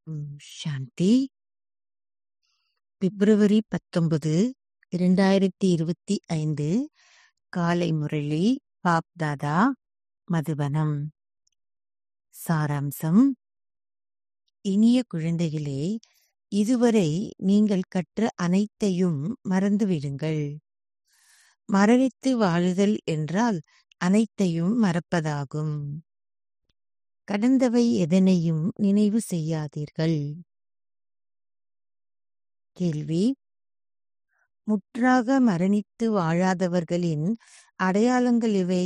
ம். சாந்தி. பிப்ரவரி 19, 2025 காலை முரளி பாப்தாதா மதுபனம் சாராம்சம் இனிய குழந்தைகளே இதுவரை நீங்கள் கற்ற அனைத்தையும் மறந்துவிடுங்கள் மரணித்து வாழுதல் என்றால் அனைத்தையும் மறப்பதாகும் கடந்தவை எதனையும் நினைவு செய்யாதீர்கள் கேள்வி முற்றாக மரணித்து வாழாதவர்களின் அடையாளங்கள் எவை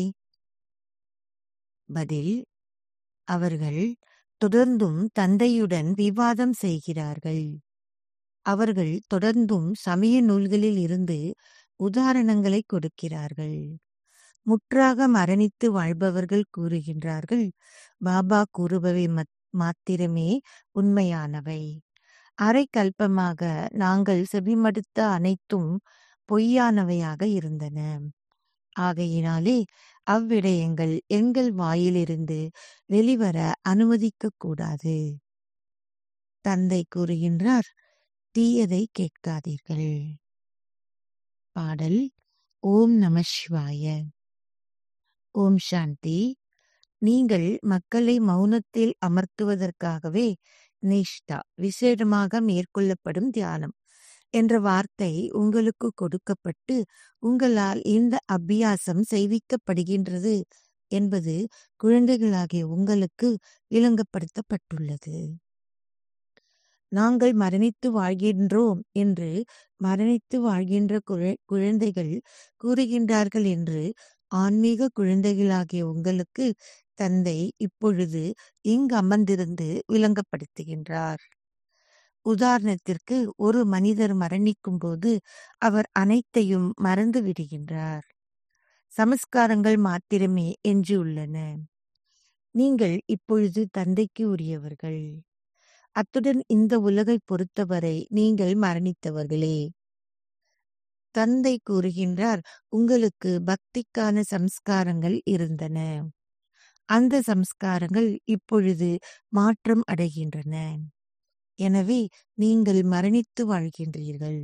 பதில் அவர்கள் தொடர்ந்தும் தந்தையுடன் விவாதம் செய்கிறார்கள் அவர்கள் தொடர்ந்தும் சமய நூல்களில் இருந்து உதாரணங்களை கொடுக்கிறார்கள் முற்றாக மரணித்து வாழ்பவர்கள் கூறுகின்றார்கள் பாபா கூறுபவை மாத்திரமே உண்மையானவை அரை கல்பமாக நாங்கள் செவிமடுத்த அனைத்தும் பொய்யானவையாக இருந்தன ஆகையினாலே அவ்விடயங்கள் எங்கள் வாயிலிருந்து வெளிவர அனுமதிக்க கூடாது தந்தை கூறுகின்றார் தீயதை கேட்காதீர்கள் பாடல் ஓம் நம சிவாய ஓம் சாந்தி நீங்கள் மக்களை மௌனத்தில் அமர்த்துவதற்காகவே நிஷ்டா விசேடமாக மேற்கொள்ளப்படும் தியானம் என்ற வார்த்தை உங்களுக்கு கொடுக்கப்பட்டு உங்களால் இந்த அபியாசம் செய்விக்கப்படுகின்றது என்பது குழந்தைகளாகிய உங்களுக்கு விளங்கப்படுத்தப்பட்டுள்ளது நாங்கள் மரணித்து வாழ்கின்றோம் என்று மரணித்து வாழ்கின்ற குழந்தைகள் கூறுகின்றார்கள் என்று ஆன்மீக குழந்தைகளாகிய உங்களுக்கு தந்தை இப்பொழுது இங்கு அமர்ந்திருந்து விளங்கப்படுத்துகின்றார் உதாரணத்திற்கு ஒரு மனிதர் மரணிக்கும் போது அவர் அனைத்தையும் மறந்து விடுகின்றார் சமஸ்காரங்கள் மாத்திரமே எஞ்சியுள்ளன நீங்கள் இப்பொழுது தந்தைக்கு உரியவர்கள் அத்துடன் இந்த உலகை பொறுத்தவரை நீங்கள் மரணித்தவர்களே தந்தை கூறுகின்றார் உங்களுக்கு பக்திக்கான சம்ஸ்காரங்கள் இருந்தன அந்த சம்ஸ்காரங்கள் இப்பொழுது மாற்றம் அடைகின்றன எனவே நீங்கள் மரணித்து வாழ்கின்றீர்கள்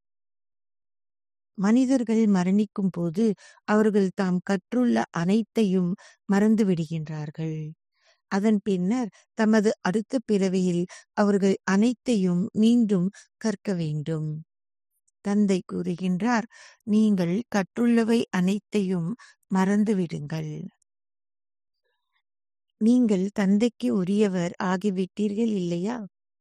மனிதர்கள் மரணிக்கும் போது அவர்கள் தாம் கற்றுள்ள அனைத்தையும் மறந்து விடுகின்றார்கள் அதன் பின்னர் தமது அடுத்த பிறவியில் அவர்கள் அனைத்தையும் மீண்டும் கற்க வேண்டும் தந்தை கூறுகின்றார் நீங்கள் கற்றுள்ளவை அனைத்தையும் மறந்துவிடுங்கள் நீங்கள் தந்தைக்கு உரியவர் ஆகிவிட்டீர்கள் இல்லையா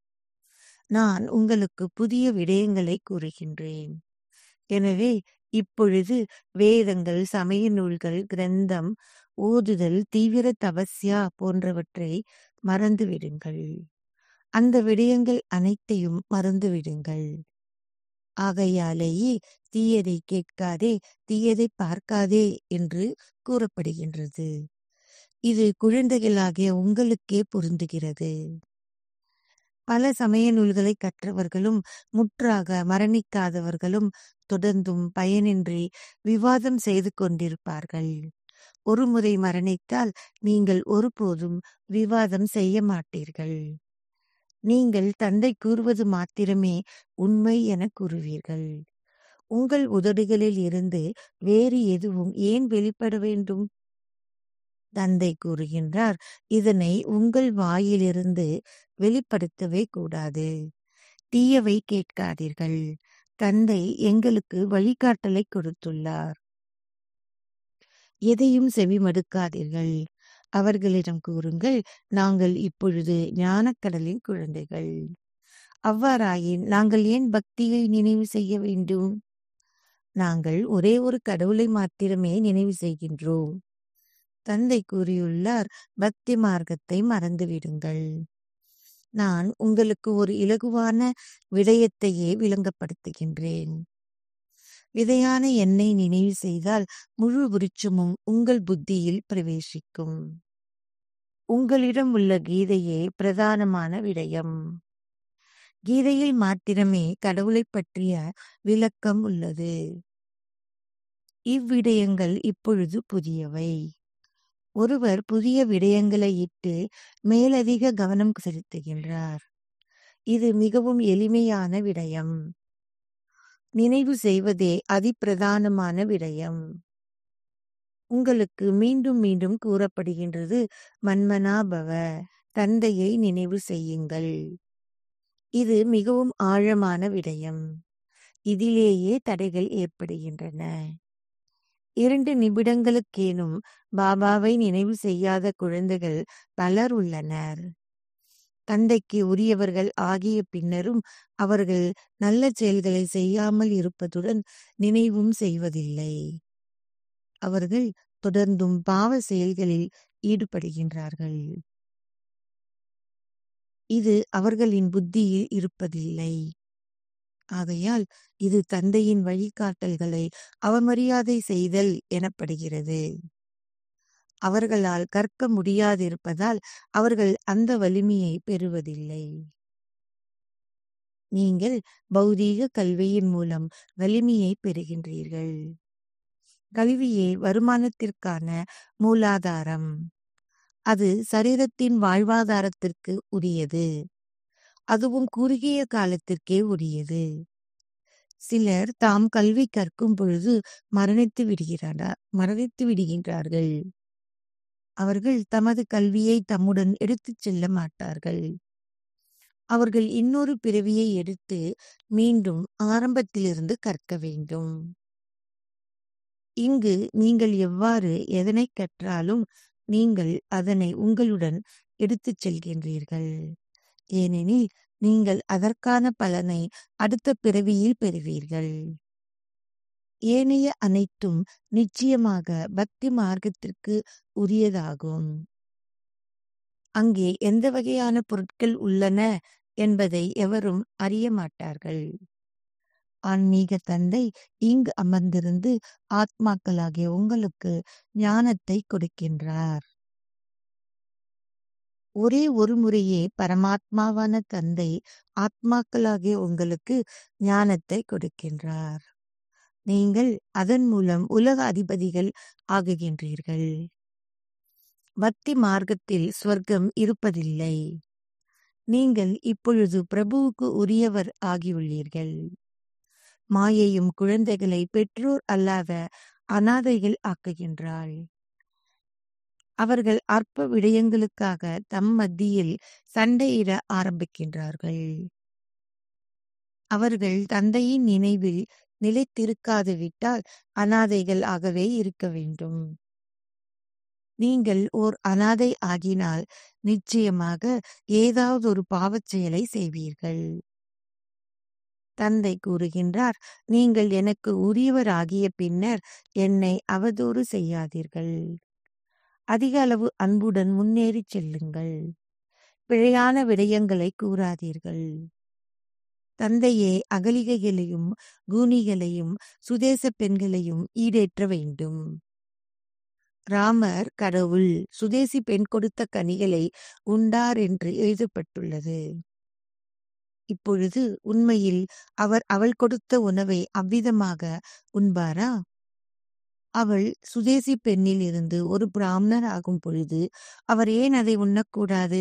நான் உங்களுக்கு புதிய விடயங்களை கூறுகின்றேன் எனவே இப்பொழுது வேதங்கள் சமய நூல்கள் கிரந்தம் ஓதுதல் தீவிர தபஸ்யா போன்றவற்றை மறந்துவிடுங்கள் அந்த விடயங்கள் அனைத்தையும் மறந்துவிடுங்கள் ஆகையாலேயே தீயதை கேட்காதே தீயதை பார்க்காதே என்று கூறப்படுகின்றது இது குழந்தைகளாகிய உங்களுக்கே பொருந்துகிறது பல சமய நூல்களை கற்றவர்களும் முற்றாக மரணிக்காதவர்களும் தொடர்ந்தும் பயனின்றி விவாதம் செய்து கொண்டிருப்பார்கள் ஒரு முறை மரணித்தால் நீங்கள் ஒருபோதும் விவாதம் செய்ய மாட்டீர்கள் நீங்கள் தந்தை கூறுவது மாத்திரமே உண்மை என கூறுவீர்கள் உங்கள் உதடுகளில் இருந்து வேறு எதுவும் ஏன் வெளிப்பட வேண்டும் தந்தை கூறுகின்றார் இதனை உங்கள் வாயிலிருந்து வெளிப்படுத்தவே கூடாது தீயவை கேட்காதீர்கள் தந்தை எங்களுக்கு வழிகாட்டலை கொடுத்துள்ளார் எதையும் செவிமடுக்காதீர்கள் அவர்களிடம் கூறுங்கள் நாங்கள் இப்பொழுது ஞானக்கடலின் குழந்தைகள் அவ்வாறாயின் நாங்கள் ஏன் பக்தியை நினைவு செய்ய வேண்டும் நாங்கள் ஒரே ஒரு கடவுளை மாத்திரமே நினைவு செய்கின்றோம் தந்தை கூறியுள்ளார் பக்தி மார்க்கத்தை மறந்துவிடுங்கள் நான் உங்களுக்கு ஒரு இலகுவான விடயத்தையே விளங்கப்படுத்துகின்றேன் விதையான எண்ணெய் நினைவு செய்தால் முழு விருட்சமும் உங்கள் புத்தியில் பிரவேசிக்கும் உங்களிடம் உள்ள கீதையே பிரதானமான விடயம் கீதையில் மாத்திரமே கடவுளை பற்றிய விளக்கம் உள்ளது இவ்விடயங்கள் இப்பொழுது புதியவை ஒருவர் புதிய விடயங்களை இட்டு மேலதிக கவனம் செலுத்துகின்றார் இது மிகவும் எளிமையான விடயம் நினைவு செய்வதே அதிப்பிரதானமான விடயம் உங்களுக்கு மீண்டும் மீண்டும் கூறப்படுகின்றது மன்மனாபவ தந்தையை நினைவு செய்யுங்கள் இது மிகவும் ஆழமான விடயம் இதிலேயே தடைகள் ஏற்படுகின்றன இரண்டு நிமிடங்களுக்கேனும் பாபாவை நினைவு செய்யாத குழந்தைகள் பலர் உள்ளனர் தந்தைக்கு உரியவர்கள் ஆகிய பின்னரும் அவர்கள் நல்ல செயல்களை செய்யாமல் இருப்பதுடன் நினைவும் செய்வதில்லை அவர்கள் தொடர்ந்தும் பாவ செயல்களில் ஈடுபடுகின்றார்கள் இது அவர்களின் புத்தியில் இருப்பதில்லை ஆகையால் இது தந்தையின் வழிகாட்டல்களை அவமரியாதை செய்தல் எனப்படுகிறது அவர்களால் கற்க முடியாதிருப்பதால் அவர்கள் அந்த வலிமையை பெறுவதில்லை நீங்கள் பௌதீக கல்வியின் மூலம் வலிமையை பெறுகின்றீர்கள் கல்வியே வருமானத்திற்கான மூலாதாரம் அது சரீரத்தின் வாழ்வாதாரத்திற்கு உரியது அதுவும் குறுகிய காலத்திற்கே உரியது சிலர் தாம் கல்வி கற்கும் பொழுது மரணித்து விடுகிறாரா மரணித்து விடுகின்றார்கள் அவர்கள் தமது கல்வியை தம்முடன் எடுத்துச் செல்ல மாட்டார்கள் அவர்கள் இன்னொரு பிறவியை எடுத்து மீண்டும் ஆரம்பத்திலிருந்து கற்க வேண்டும் இங்கு நீங்கள் எவ்வாறு எதனை கற்றாலும் நீங்கள் அதனை உங்களுடன் எடுத்துச் செல்கின்றீர்கள் ஏனெனில் நீங்கள் அதற்கான பலனை அடுத்த பிறவியில் பெறுவீர்கள் ஏனைய அனைத்தும் நிச்சயமாக பக்தி மார்க்கத்திற்கு உரியதாகும் அங்கே எந்த வகையான பொருட்கள் உள்ளன என்பதை எவரும் அறிய மாட்டார்கள் ஆன்மீக தந்தை இங்கு அமர்ந்திருந்து ஆத்மாக்களாகிய உங்களுக்கு ஞானத்தை கொடுக்கின்றார் ஒரே ஒரு முறையே பரமாத்மாவான தந்தை ஆத்மாக்களாகிய உங்களுக்கு ஞானத்தை கொடுக்கின்றார் நீங்கள் அதன் மூலம் உலக அதிபதிகள் ஆகுகின்றீர்கள் பக்தி மார்க்கத்தில் ஸ்வர்க்கம் இருப்பதில்லை நீங்கள் இப்பொழுது பிரபுவுக்கு உரியவர் ஆகியுள்ளீர்கள் மாயையும் குழந்தைகளை பெற்றோர் அல்லாத அனாதைகள் ஆக்குகின்றாள் அவர்கள் அற்ப விடயங்களுக்காக தம் மத்தியில் சண்டையிட ஆரம்பிக்கின்றார்கள் அவர்கள் தந்தையின் நினைவில் நிலைத்திருக்காது விட்டால் அனாதைகள் ஆகவே இருக்க வேண்டும் நீங்கள் ஓர் அனாதை ஆகினால் நிச்சயமாக ஏதாவது ஒரு பாவச் செயலை செய்வீர்கள் தந்தை கூறுகின்றார் நீங்கள் எனக்கு உரியவர் ஆகிய பின்னர் என்னை அவதூறு செய்யாதீர்கள் அதிக அளவு அன்புடன் முன்னேறிச் செல்லுங்கள் பிழையான விடயங்களை கூறாதீர்கள் தந்தையே அகலிகைகளையும் கூனிகளையும் சுதேச பெண்களையும் ஈடேற்ற வேண்டும் ராமர் கடவுள் சுதேசி பெண் கொடுத்த கனிகளை உண்டார் என்று எழுதப்பட்டுள்ளது இப்பொழுது உண்மையில் அவர் அவள் கொடுத்த உணவை அவ்விதமாக உண்பாரா அவள் சுதேசி பெண்ணில் இருந்து ஒரு பிராமணர் ஆகும் பொழுது அவர் ஏன் அதை உண்ணக்கூடாது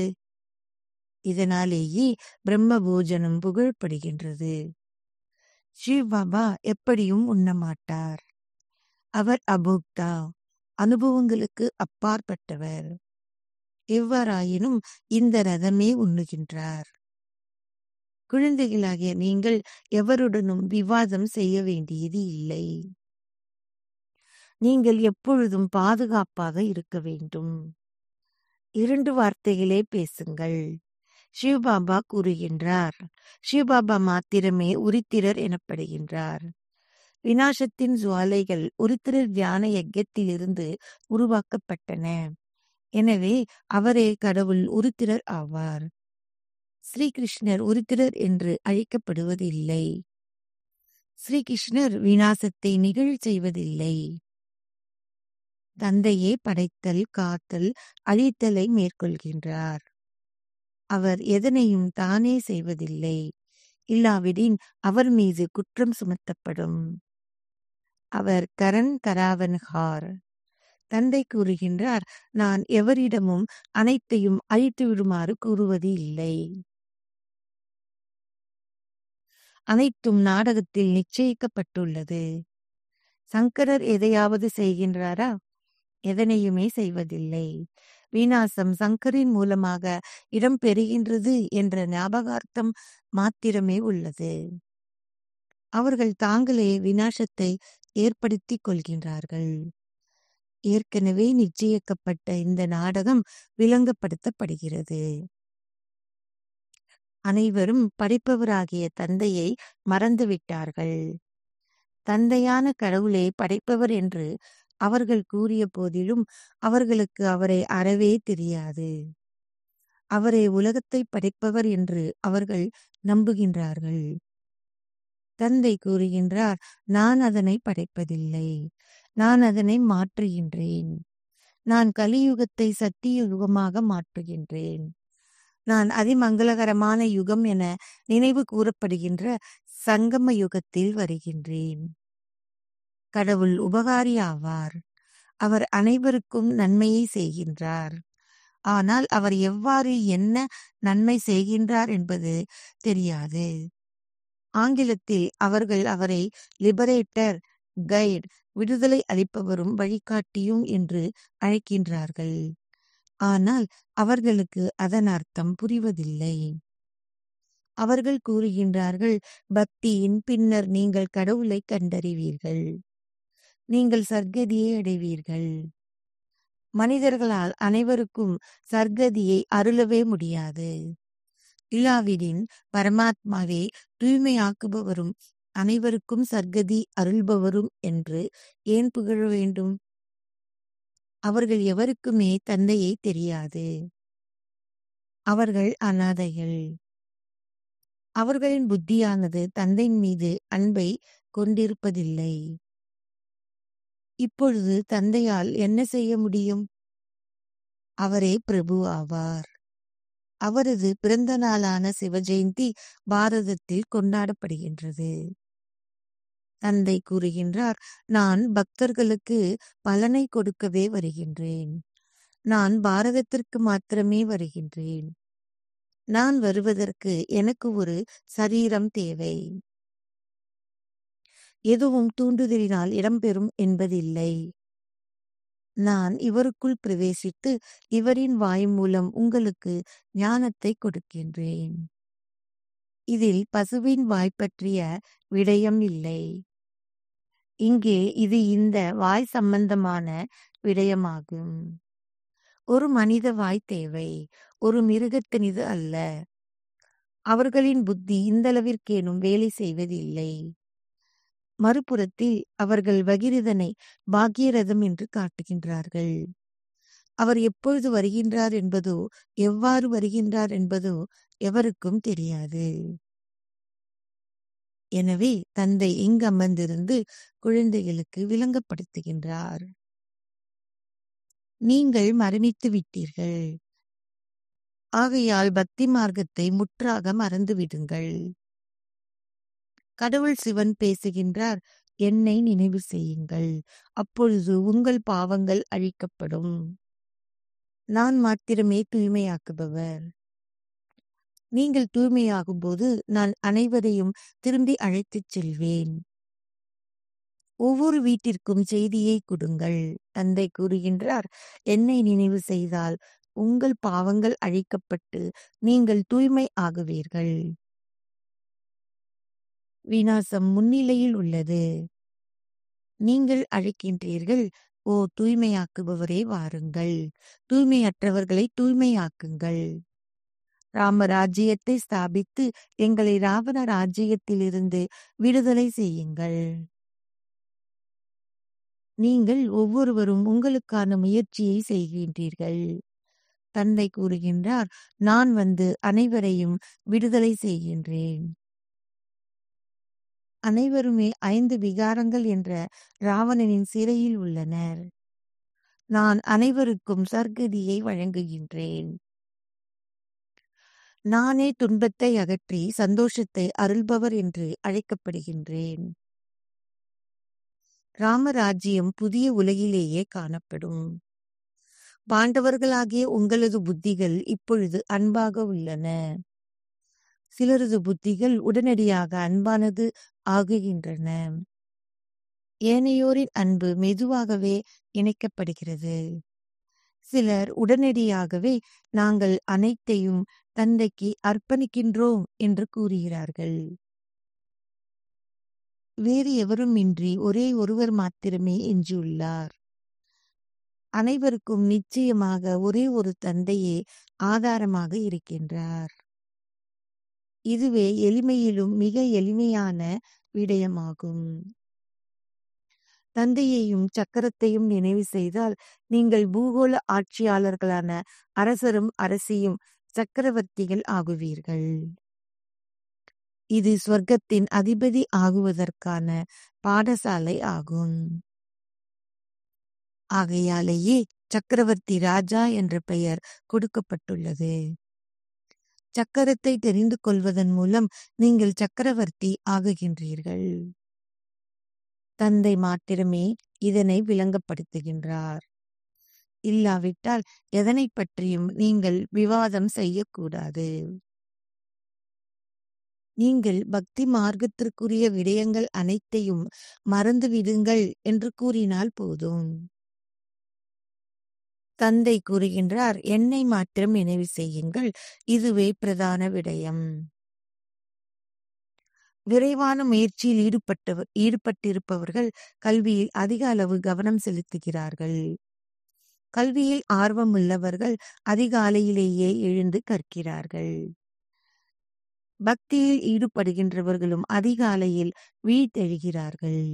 இதனாலேயே பிரம்ம போஜனம் புகழப்படுகின்றது சிவ் பாபா எப்படியும் உண்ணமாட்டார் அவர் அபோக்தா அனுபவங்களுக்கு அப்பாற்பட்டவர் எவ்வாறாயினும் இந்த ரதமே உண்ணுகின்றார் குழந்தைகளாகிய நீங்கள் எவருடனும் விவாதம் செய்ய வேண்டியது இல்லை நீங்கள் எப்பொழுதும் பாதுகாப்பாக இருக்க வேண்டும் இரண்டு வார்த்தைகளே பேசுங்கள் சிவபாபா கூறுகின்றார் சிவபாபா மாத்திரமே உரித்திரர் எனப்படுகின்றார் வினாசத்தின் ஜுவாலைகள் உரித்திரர் தியான யஜ்யத்திலிருந்து உருவாக்கப்பட்டன எனவே அவரே கடவுள் உருத்திரர் ஆவார் ஸ்ரீகிருஷ்ணர் உருத்திரர் என்று அழைக்கப்படுவதில்லை ஸ்ரீகிருஷ்ணர் வினாசத்தை நிகழ் செய்வதில்லை தந்தையே படைத்தல் காத்தல் அழித்தலை மேற்கொள்கின்றார் அவர் எதனையும் தானே செய்வதில்லை இல்லாவிடின் அவர் மீது குற்றம் சுமத்தப்படும் அவர் கரண் கராவன் ஹார் தந்தை கூறுகின்றார் நான் எவரிடமும் அனைத்தையும் அழித்து விடுமாறு கூறுவது இல்லை அனைத்தும் நாடகத்தில் நிச்சயிக்கப்பட்டுள்ளது சங்கரர் எதையாவது செய்கின்றாரா எதனையுமே செய்வதில்லை விநாசம் சங்கரின் மூலமாக இடம் பெறுகின்றது என்ற ஞாபகார்த்தம் மாத்திரமே உள்ளது அவர்கள் தாங்களே விநாசத்தை ஏற்படுத்திக் கொள்கின்றார்கள் ஏற்கனவே நிச்சயிக்கப்பட்ட இந்த நாடகம் விளங்கப்படுத்தப்படுகிறது அனைவரும் படைப்பவராகிய தந்தையை மறந்துவிட்டார்கள் தந்தையான கடவுளே படைப்பவர் என்று அவர்கள் கூறிய போதிலும் அவர்களுக்கு அவரை அறவே தெரியாது அவரே உலகத்தை படைப்பவர் என்று அவர்கள் நம்புகின்றார்கள் தந்தை கூறுகின்றார் நான் அதனை படைப்பதில்லை நான் அதனை மாற்றுகின்றேன் நான் கலியுகத்தை சத்திய யுகமாக மாற்றுகின்றேன் நான் அதிமங்களகரமான யுகம் என நினைவு கூறப்படுகின்ற சங்கம யுகத்தில் வருகின்றேன் கடவுள் உபகாரி ஆவார் அவர் அனைவருக்கும் நன்மையை செய்கின்றார் ஆனால் அவர் எவ்வாறு என்ன நன்மை செய்கின்றார் என்பது தெரியாது ஆங்கிலத்தில் அவர்கள் அவரை லிபரேட்டர் கைட் விடுதலை அளிப்பவரும் வழிகாட்டியும் என்று அழைக்கின்றார்கள் ஆனால் அவர்களுக்கு அதன் அர்த்தம் புரிவதில்லை அவர்கள் கூறுகின்றார்கள் பக்தியின் பின்னர் நீங்கள் கடவுளை கண்டறிவீர்கள் நீங்கள் சர்க்கதியை அடைவீர்கள் மனிதர்களால் அனைவருக்கும் சர்க்கதியை அருளவே முடியாது இல்லாவிடின் பரமாத்மாவே தூய்மையாக்குபவரும் அனைவருக்கும் சர்க்கதி அருள்பவரும் என்று ஏன் புகழ வேண்டும் அவர்கள் எவருக்குமே தந்தையை தெரியாது அவர்கள் அனாதைகள் அவர்களின் புத்தியானது தந்தையின் மீது அன்பை கொண்டிருப்பதில்லை இப்பொழுது தந்தையால் என்ன செய்ய முடியும் அவரே பிரபு ஆவார் அவரது பிறந்த நாளான சிவஜெயந்தி பாரதத்தில் கொண்டாடப்படுகின்றது தந்தை கூறுகின்றார் நான் பக்தர்களுக்கு பலனை கொடுக்கவே வருகின்றேன் நான் பாரதத்திற்கு மாத்திரமே வருகின்றேன் நான் வருவதற்கு எனக்கு ஒரு சரீரம் தேவை எதுவும் தூண்டுதலினால் இடம்பெறும் என்பதில்லை நான் இவருக்குள் பிரவேசித்து இவரின் வாய் மூலம் உங்களுக்கு ஞானத்தை கொடுக்கின்றேன் இதில் பசுவின் வாய் பற்றிய விடயம் இல்லை இங்கே இது இந்த வாய் சம்பந்தமான விடயமாகும் ஒரு மனித வாய் தேவை ஒரு மிருகத்தினிது அல்ல அவர்களின் புத்தி இந்தளவிற்கேனும் வேலை செய்வதில்லை மறுபுறத்தில் அவர்கள் பகிரதனை பாக்கியரதம் என்று காட்டுகின்றார்கள் அவர் எப்பொழுது வருகின்றார் என்பதோ எவ்வாறு வருகின்றார் என்பதோ எவருக்கும் தெரியாது எனவே தந்தை இங்கு அமர்ந்திருந்து குழந்தைகளுக்கு விளங்கப்படுத்துகின்றார் நீங்கள் மரணித்து விட்டீர்கள் ஆகையால் பக்தி மார்க்கத்தை முற்றாக மறந்து விடுங்கள் கடவுள் சிவன் பேசுகின்றார் என்னை நினைவு செய்யுங்கள் அப்பொழுது உங்கள் பாவங்கள் அழிக்கப்படும் நான் மாத்திரமே தூய்மையாக்குபவர் நீங்கள் தூய்மையாகும் போது நான் அனைவரையும் திரும்பி அழைத்துச் செல்வேன் ஒவ்வொரு வீட்டிற்கும் செய்தியை கொடுங்கள் தந்தை கூறுகின்றார் என்னை நினைவு செய்தால் உங்கள் பாவங்கள் அழிக்கப்பட்டு நீங்கள் தூய்மை ஆகுவீர்கள் விநாசம் முன்னிலையில் உள்ளது நீங்கள் அழைக்கின்றீர்கள் ஓ தூய்மையாக்குபவரே வாருங்கள் தூய்மையற்றவர்களை தூய்மையாக்குங்கள் ராம ராஜ்யத்தை ஸ்தாபித்து எங்களை ராவண ராஜ்யத்திலிருந்து விடுதலை செய்யுங்கள் நீங்கள் ஒவ்வொருவரும் உங்களுக்கான முயற்சியை செய்கின்றீர்கள் தந்தை கூறுகின்றார் நான் வந்து அனைவரையும் விடுதலை செய்கின்றேன் அனைவருமே ஐந்து விகாரங்கள் என்ற ராவணனின் சிறையில் உள்ளனர் நான் அனைவருக்கும் சர்க்கதியை வழங்குகின்றேன் நானே துன்பத்தை அகற்றி சந்தோஷத்தை அருள்பவர் என்று அழைக்கப்படுகின்றேன் ராமராஜ்யம் புதிய உலகிலேயே காணப்படும் பாண்டவர்களாகிய உங்களது புத்திகள் இப்பொழுது அன்பாக உள்ளன சிலரது புத்திகள் உடனடியாக அன்பானது ஆகுகின்றன ஏனையோரின் அன்பு மெதுவாகவே இணைக்கப்படுகிறது சிலர் உடனடியாகவே நாங்கள் அனைத்தையும் தந்தைக்கு அர்ப்பணிக்கின்றோம் என்று கூறுகிறார்கள் வேறு எவரும் இன்றி ஒரே ஒருவர் மாத்திரமே எஞ்சியுள்ளார் அனைவருக்கும் நிச்சயமாக ஒரே ஒரு தந்தையே ஆதாரமாக இருக்கின்றார் இதுவே எளிமையிலும் மிக எளிமையான விடயமாகும் தந்தையையும் சக்கரத்தையும் நினைவு செய்தால் நீங்கள் பூகோள ஆட்சியாளர்களான அரசரும் அரசியும் சக்கரவர்த்திகள் ஆகுவீர்கள் இது சொர்க்கத்தின் அதிபதி ஆகுவதற்கான பாடசாலை ஆகும் ஆகையாலேயே சக்கரவர்த்தி ராஜா என்ற பெயர் கொடுக்கப்பட்டுள்ளது சக்கரத்தை தெரிந்து கொள்வதன் மூலம் நீங்கள் சக்கரவர்த்தி ஆகுகின்றீர்கள் தந்தை மாத்திரமே இதனை விளங்கப்படுத்துகின்றார் இல்லாவிட்டால் எதனை பற்றியும் நீங்கள் விவாதம் செய்யக்கூடாது நீங்கள் பக்தி மார்க்கத்திற்குரிய விடயங்கள் அனைத்தையும் மறந்துவிடுங்கள் என்று கூறினால் போதும் தந்தை கூறுகின்றார் என்னை மாத்திரம் நினைவு செய்யுங்கள் இதுவே பிரதான விடயம் விரைவான முயற்சியில் ஈடுபட்டவர் ஈடுபட்டிருப்பவர்கள் கல்வியில் அதிக அளவு கவனம் செலுத்துகிறார்கள் கல்வியில் ஆர்வமுள்ளவர்கள் அதிகாலையிலேயே எழுந்து கற்கிறார்கள் பக்தியில் ஈடுபடுகின்றவர்களும் அதிகாலையில் வீழ்த்தெழுகிறார்கள்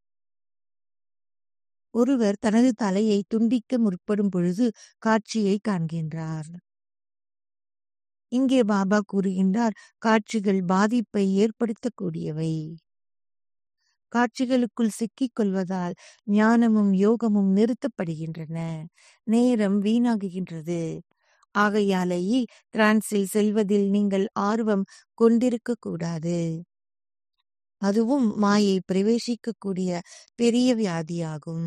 ஒருவர் தனது தலையை துண்டிக்க முற்படும் பொழுது காட்சியை காண்கின்றார் இங்கே பாபா கூறுகின்றார் காட்சிகள் பாதிப்பை ஏற்படுத்தக்கூடியவை காட்சிகளுக்குள் சிக்கிக் கொள்வதால் ஞானமும் யோகமும் நிறுத்தப்படுகின்றன நேரம் வீணாகுகின்றது ஆகையாலேயே டிரான்ஸில் செல்வதில் நீங்கள் ஆர்வம் கொண்டிருக்க கூடாது அதுவும் மாயை பிரவேசிக்கக்கூடிய பெரிய வியாதியாகும்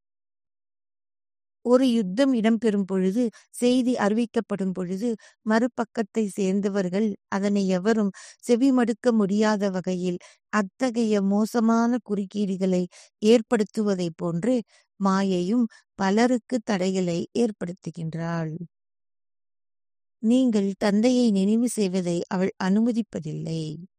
ஒரு யுத்தம் இடம்பெறும் பொழுது செய்தி அறிவிக்கப்படும் பொழுது மறுபக்கத்தை சேர்ந்தவர்கள் அதனை எவரும் செவிமடுக்க முடியாத வகையில் அத்தகைய மோசமான குறுக்கீடுகளை ஏற்படுத்துவதைப் போன்று மாயையும் பலருக்கு தடைகளை ஏற்படுத்துகின்றாள் நீங்கள் தந்தையை நினைவு செய்வதை அவள் அனுமதிப்பதில்லை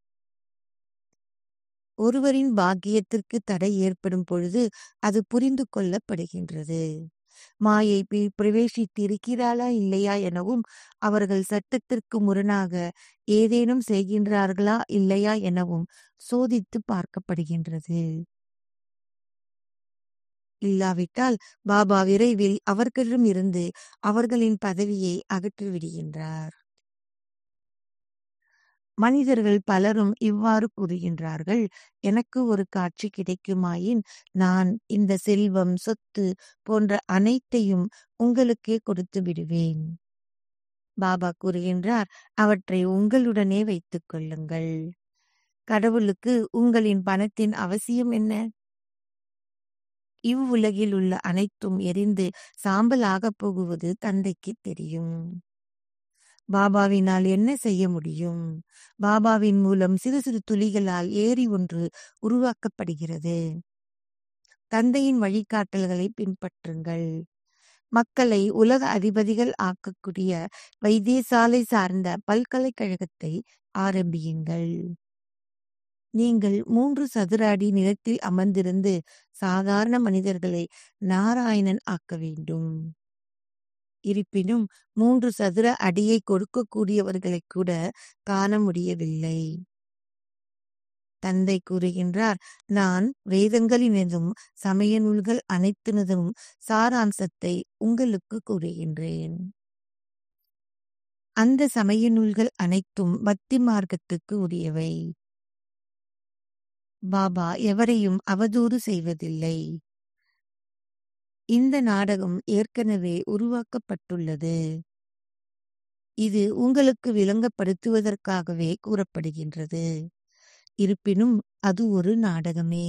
ஒருவரின் பாக்கியத்திற்கு தடை ஏற்படும் பொழுது அது புரிந்து கொள்ளப்படுகின்றது மாயை பி- பிரவேசித்திருக்கிறாளா இல்லையா எனவும் அவர்கள் சட்டத்திற்கு முரணாக ஏதேனும் செய்கின்றார்களா இல்லையா எனவும் சோதித்து பார்க்கப்படுகின்றது இல்லாவிட்டால் பாபா விரைவில் அவர்களிடம் இருந்து அவர்களின் பதவியை அகற்றி விடுகின்றார் மனிதர்கள் பலரும் இவ்வாறு கூறுகின்றார்கள் எனக்கு ஒரு காட்சி கிடைக்குமாயின் நான் இந்த செல்வம் சொத்து போன்ற அனைத்தையும் உங்களுக்கே கொடுத்து விடுவேன் பாபா கூறுகின்றார் அவற்றை உங்களுடனே வைத்துக் கொள்ளுங்கள் கடவுளுக்கு உங்களின் பணத்தின் அவசியம் என்ன இவ்வுலகில் உள்ள அனைத்தும் எரிந்து சாம்பலாகப் போகுவது தந்தைக்கு தெரியும் பாபாவினால் என்ன செய்ய முடியும் பாபாவின் மூலம் சிறு சிறு துளிகளால் ஏரி ஒன்று உருவாக்கப்படுகிறது தந்தையின் வழிகாட்டல்களை பின்பற்றுங்கள் மக்களை உலக அதிபதிகள் ஆக்கக்கூடிய வைத்தியசாலை சார்ந்த பல்கலைக்கழகத்தை ஆரம்பியுங்கள் நீங்கள் மூன்று சதுர அடி நிலத்தில் அமர்ந்திருந்து சாதாரண மனிதர்களை நாராயணன் ஆக்க வேண்டும் இருப்பினும் மூன்று சதுர அடியை கொடுக்கக்கூடியவர்களை கூட காண முடியவில்லை தந்தை கூறுகின்றார் நான் வேதங்களினதும் சமய நூல்கள் அனைத்தினதும் சாராம்சத்தை உங்களுக்கு கூறுகின்றேன் அந்த சமய நூல்கள் அனைத்தும் பக்தி மார்க்கத்துக்கு உரியவை பாபா எவரையும் அவதூறு செய்வதில்லை இந்த நாடகம் ஏற்கனவே உருவாக்கப்பட்டுள்ளது இது உங்களுக்கு விளங்கப்படுத்துவதற்காகவே கூறப்படுகின்றது இருப்பினும் அது ஒரு நாடகமே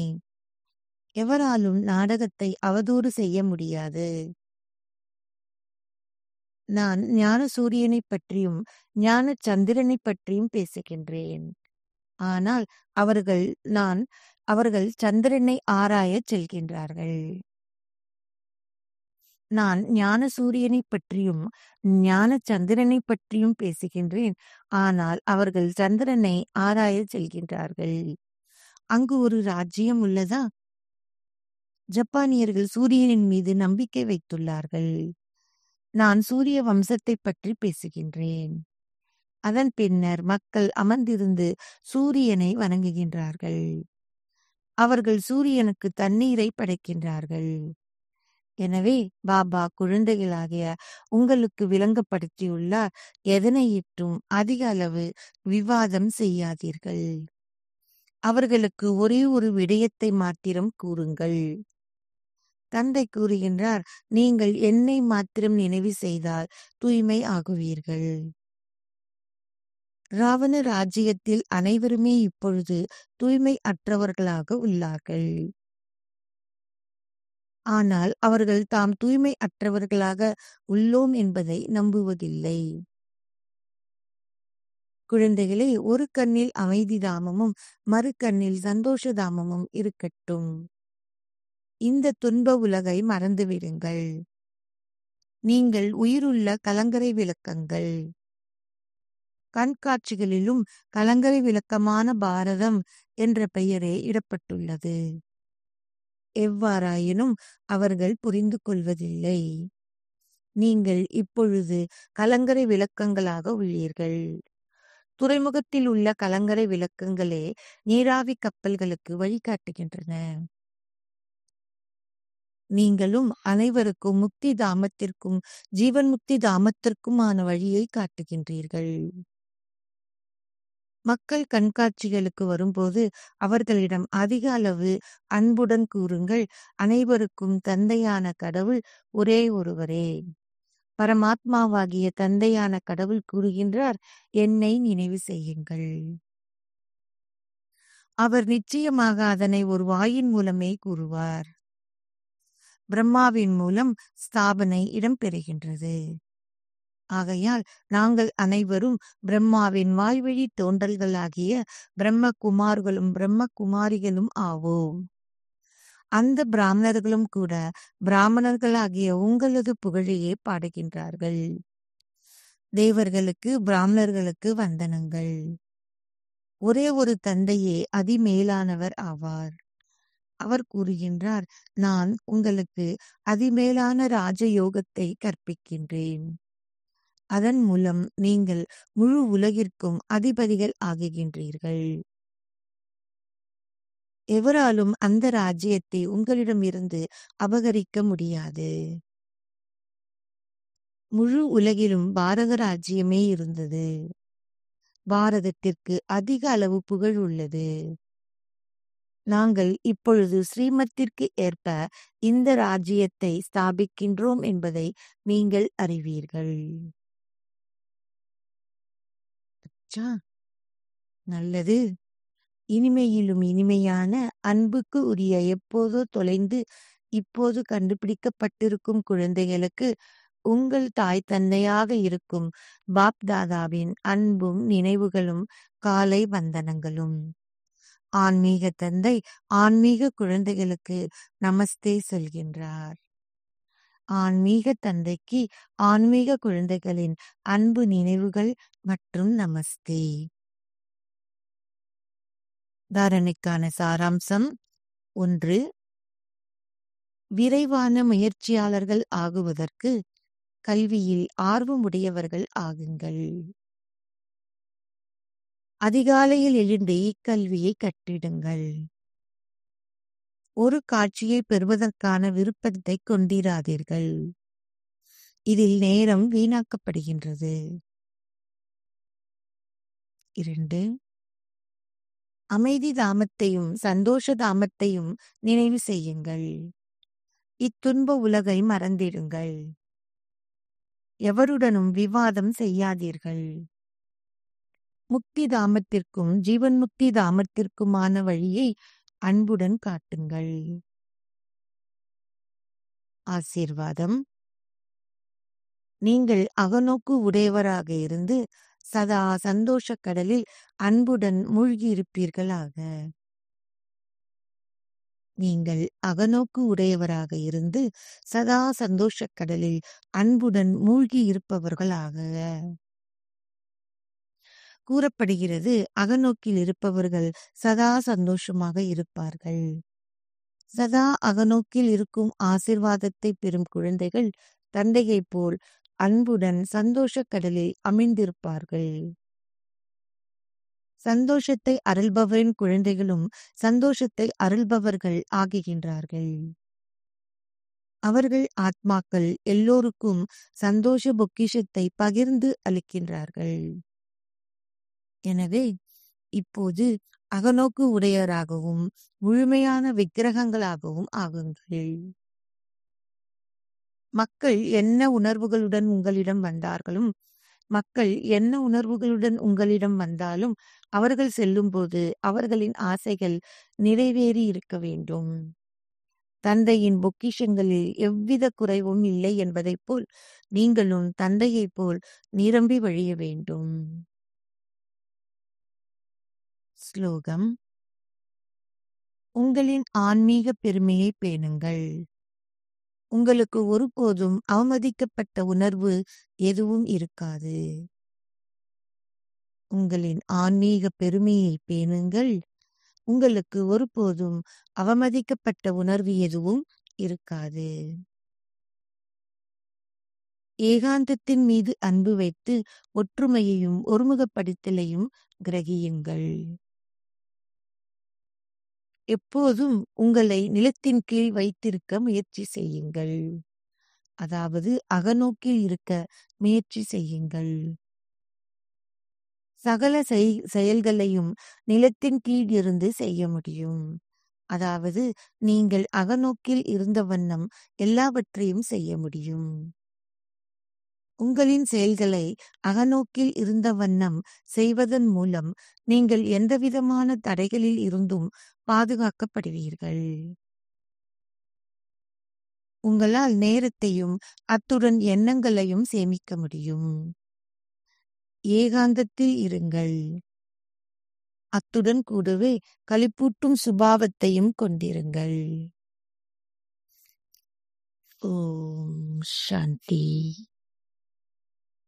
எவராலும் நாடகத்தை அவதூறு செய்ய முடியாது நான் ஞான சூரியனைப் பற்றியும் ஞான சந்திரனைப் பற்றியும் பேசுகின்றேன் ஆனால் அவர்கள் நான் அவர்கள் சந்திரனை ஆராயச் செல்கின்றார்கள் நான் ஞான சூரியனைப் பற்றியும் ஞான சந்திரனைப் பற்றியும் பேசுகின்றேன் ஆனால் அவர்கள் சந்திரனை ஆராயச் செல்கின்றார்கள் அங்கு ஒரு ராஜ்யம் உள்ளதா ஜப்பானியர்கள் சூரியனின் மீது நம்பிக்கை வைத்துள்ளார்கள் நான் சூரிய வம்சத்தைப் பற்றி பேசுகின்றேன் அதன் பின்னர் மக்கள் அமர்ந்திருந்து சூரியனை வணங்குகின்றார்கள் அவர்கள் சூரியனுக்கு தண்ணீரை படைக்கின்றார்கள் எனவே பாபா குழந்தைகளாகிய உங்களுக்கு விளங்கப்படுத்தியுள்ளார் எதனையிட்டும் அதிக அளவு விவாதம் செய்யாதீர்கள் அவர்களுக்கு ஒரே ஒரு விடயத்தை மாத்திரம் கூறுங்கள் தந்தை கூறுகின்றார் நீங்கள் என்னை மாத்திரம் நினைவு செய்தால் தூய்மை ஆகுவீர்கள் ராவண ராஜ்யத்தில் அனைவருமே இப்பொழுது தூய்மை அற்றவர்களாக உள்ளார்கள் ஆனால் அவர்கள் தாம் தூய்மை அற்றவர்களாக உள்ளோம் என்பதை நம்புவதில்லை குழந்தைகளே ஒரு கண்ணில் அமைதி தாமமும் மறு கண்ணில் சந்தோஷ தாமமும் இருக்கட்டும் இந்த துன்ப உலகை மறந்துவிடுங்கள் நீங்கள் உயிருள்ள கலங்கரை விளக்கங்கள் கண்காட்சிகளிலும் கலங்கரை விளக்கமான பாரதம் என்ற பெயரே இடப்பட்டுள்ளது எவ்வாறாயினும் அவர்கள் புரிந்து கொள்வதில்லை நீங்கள் இப்பொழுது கலங்கரை விளக்கங்களாக உள்ளீர்கள் துறைமுகத்தில் உள்ள கலங்கரை விளக்கங்களே நீராவி கப்பல்களுக்கு வழிகாட்டுகின்றன நீங்களும் அனைவருக்கும் முக்தி தாமத்திற்கும் ஜீவன் முக்தி தாமத்திற்குமான வழியை காட்டுகின்றீர்கள் மக்கள் கண்காட்சிகளுக்கு வரும்போது அவர்களிடம் அதிக அளவு அன்புடன் கூறுங்கள் அனைவருக்கும் தந்தையான கடவுள் ஒரே ஒருவரே பரமாத்மாவாகிய தந்தையான கடவுள் கூறுகின்றார் என்னை நினைவு செய்யுங்கள் அவர் நிச்சயமாக அதனை ஒரு வாயின் மூலமே கூறுவார் பிரம்மாவின் மூலம் ஸ்தாபனை இடம்பெறுகின்றது ஆகையால் நாங்கள் அனைவரும் பிரம்மாவின் வாய்வழி தோன்றல்களாகிய பிரம்ம குமார்களும் பிரம்ம குமாரிகளும் ஆவோம் அந்த பிராமணர்களும் கூட பிராமணர்களாகிய உங்களது புகழையே பாடுகின்றார்கள் தேவர்களுக்கு பிராமணர்களுக்கு வந்தனங்கள் ஒரே ஒரு தந்தையே அதிமேலானவர் ஆவார் அவர் கூறுகின்றார் நான் உங்களுக்கு அதிமேலான ராஜயோகத்தை கற்பிக்கின்றேன் அதன் மூலம் நீங்கள் முழு உலகிற்கும் அதிபதிகள் ஆகுகின்றீர்கள் எவராலும் அந்த ராஜ்யத்தை உங்களிடமிருந்து அபகரிக்க முடியாது முழு உலகிலும் பாரத ராஜ்யமே இருந்தது பாரதத்திற்கு அதிக அளவு புகழ் உள்ளது நாங்கள் இப்பொழுது ஸ்ரீமத்திற்கு ஏற்ப இந்த ராஜ்யத்தை ஸ்தாபிக்கின்றோம் என்பதை நீங்கள் அறிவீர்கள் அச்சா நல்லது இனிமையிலும் இனிமையான அன்புக்கு உரிய எப்போதோ தொலைந்து இப்போது கண்டுபிடிக்கப்பட்டிருக்கும் குழந்தைகளுக்கு உங்கள் தாய் தந்தையாக இருக்கும் பாப் தாதாவின் அன்பும் நினைவுகளும் காலை வந்தனங்களும் ஆன்மீக தந்தை ஆன்மீக குழந்தைகளுக்கு நமஸ்தே சொல்கின்றார் ஆன்மீக தந்தைக்கு ஆன்மீக குழந்தைகளின் அன்பு நினைவுகள் மற்றும் நமஸ்தே தாரணைக்கான சாராம்சம் ஒன்று விரைவான முயற்சியாளர்கள் ஆகுவதற்கு கல்வியில் ஆர்வமுடையவர்கள் ஆகுங்கள் அதிகாலையில் எழுந்து இக்கல்வியை கற்றிடுங்கள் ஒரு காட்சியை பெறுவதற்கான விருப்பத்தை கொண்டிராதீர்கள் இதில் நேரம் வீணாக்கப்படுகின்றது இரண்டு அமைதி தாமத்தையும் சந்தோஷ தாமத்தையும் நினைவு செய்யுங்கள் இத்துன்ப உலகை மறந்திடுங்கள் எவருடனும் விவாதம் செய்யாதீர்கள் முக்தி தாமத்திற்கும் ஜீவன் முக்தி தாமத்திற்குமான வழியை அன்புடன் காட்டுங்கள் ஆசீர்வாதம் நீங்கள் அகநோக்கு உடையவராக இருந்து சதா சந்தோஷக் கடலில் அன்புடன் மூழ்கியிருப்பீர்களாக நீங்கள் அகநோக்கு உடையவராக இருந்து சதா சந்தோஷக் கடலில் அன்புடன் மூழ்கி இருப்பவர்களாக கூறப்படுகிறது அகநோக்கில் இருப்பவர்கள் சதா சந்தோஷமாக இருப்பார்கள் சதா அகநோக்கில் இருக்கும் ஆசிர்வாதத்தை பெறும் குழந்தைகள் தந்தையைப் போல் அன்புடன் சந்தோஷக் கடலில் அமிழ்ந்திருப்பார்கள் சந்தோஷத்தை அருள்பவரின் குழந்தைகளும் சந்தோஷத்தை அருள்பவர்கள் ஆகுகின்றார்கள் அவர்கள் ஆத்மாக்கள் எல்லோருக்கும் சந்தோஷ பொக்கிஷத்தை பகிர்ந்து அளிக்கின்றார்கள் எனவே இப்போது அகநோக்கு உடையராகவும் முழுமையான விக்கிரகங்களாகவும் ஆகுங்கள் மக்கள் என்ன உணர்வுகளுடன் உங்களிடம் வந்தார்களும் மக்கள் என்ன உணர்வுகளுடன் உங்களிடம் வந்தாலும் அவர்கள் செல்லும்போது அவர்களின் ஆசைகள் நிறைவேறி இருக்க வேண்டும் தந்தையின் பொக்கிஷங்களில் எவ்வித குறைவும் இல்லை என்பதைப் போல் நீங்களும் தந்தையைப் போல் நிரம்பி வழிய வேண்டும் ஸ்லோகம் உங்களின் ஆன்மீக பெருமையை பேணுங்கள் உங்களுக்கு ஒருபோதும் அவமதிக்கப்பட்ட உணர்வு எதுவும் இருக்காது உங்களின் ஆன்மீக பெருமையை பேணுங்கள் உங்களுக்கு ஒருபோதும் அவமதிக்கப்பட்ட உணர்வு எதுவும் இருக்காது ஏகாந்தத்தின் மீது அன்பு வைத்து ஒற்றுமையையும் ஒருமுகப்படுத்தலையும் கிரகியுங்கள் எப்போதும் உங்களை நிலத்தின் கீழ் வைத்திருக்க முயற்சி செய்யுங்கள் அதாவது அகநோக்கில் இருக்க முயற்சி செய்யுங்கள் சகல செய்- செயல்களையும் நிலத்தின் கீழ் இருந்து செய்ய முடியும் அதாவது நீங்கள் அகநோக்கில் இருந்த வண்ணம் எல்லாவற்றையும் செய்ய முடியும் உங்களின் செயல்களை அகநோக்கில் இருந்த வண்ணம் செய்வதன் மூலம் நீங்கள் எந்தவிதமான தடைகளில் இருந்தும் பாதுகாக்கப்படுவீர்கள் உங்களால் நேரத்தையும் அத்துடன் எண்ணங்களையும் சேமிக்க முடியும் ஏகாந்தத்தில் இருங்கள் அத்துடன் கூடவே களிப்பூட்டும் சுபாவத்தையும் கொண்டிருங்கள் ஓம் சாந்தி